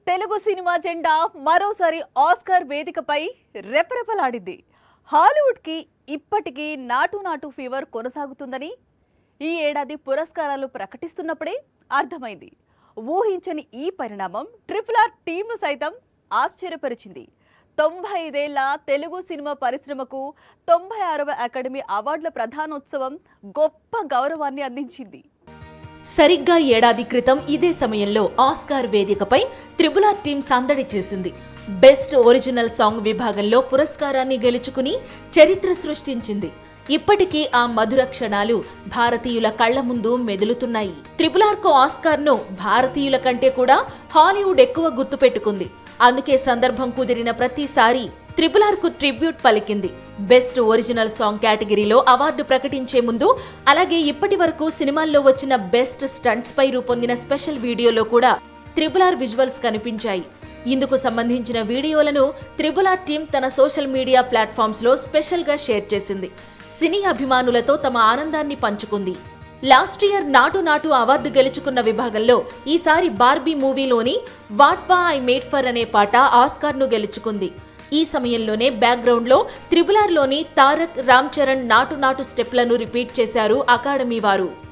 Telugu cinema జెండా మరోసారి Oscar వేదికపై రెపరెపలాడింది హాలీవుడ్కి ఇప్పటికీ నాటు నాటు ఫీవర్ కొనసాగుతుందని ఈ ఏడాది పురస్కారాలు ప్రకటిస్తున్నప్పుడే అర్థమైంది ఊహించని ఈ పరిణామం ట్రిపుల్ ఆర్ టీంను సైతం ఆశ్చర్యపరిచింది తొంభై ఐదేళ్ల తెలుగు సినిమా పరిశ్రమకు తొంభై ఆరవ అకాడమీ అవార్డుల ప్రధానోత్సవం గొప్ప గౌరవాన్ని అందించింది సరిగ్గా ఏడాది క్రితం ఇదే సమయంలో ఆస్కార్ వేదికపై త్రిబుల్ ఆర్ టీం సందడి చేసింది బెస్ట్ ఒరిజినల్ సాంగ్ విభాగంలో పురస్కారాన్ని గెలుచుకుని చరిత్ర సృష్టించింది ఇప్పటికీ ఆ మధుర క్షణాలు భారతీయుల కళ్ల ముందు మెదులుతున్నాయి త్రిబుల్ ఆర్కు ఆస్కార్ను భారతీయుల కంటే కూడా హాలీవుడ్ ఎక్కువ గుర్తుపెట్టుకుంది అందుకే సందర్భం కుదిరిన ప్రతిసారి త్రిబుల్ ఆర్కు ట్రిబ్యూట్ పలికింది బెస్ట్ ఒరిజినల్ సాంగ్ కేటగిరీలో అవార్డు ప్రకటించే ముందు అలాగే ఇప్పటి వరకు సినిమాల్లో వచ్చిన బెస్ట్ స్టంట్స్ పై రూపొందిన స్పెషల్ వీడియోలో కూడా త్రిబుల్ ఆర్ విజువల్స్ కనిపించాయి ఇందుకు సంబంధించిన వీడియోలను త్రిబుల్ ఆర్ టీం తన సోషల్ మీడియా ప్లాట్ఫామ్స్ లో స్పెషల్ గా షేర్ చేసింది సినీ అభిమానులతో తమ ఆనందాన్ని పంచుకుంది లాస్ట్ ఇయర్ నాటు నాటు అవార్డు గెలుచుకున్న విభాగంలో ఈసారి బార్బీ మూవీలోని what was I made for అనే పాట ఆస్కార్ను గెలుచుకుంది ఈ సమయంలోనే బ్యాక్గ్రౌండ్లో త్రిబులార్లోని తారక్ రామ్ చరణ్ నాటు నాటు స్టెప్లను రిపీట్ చేశారు అకాడమీ వారు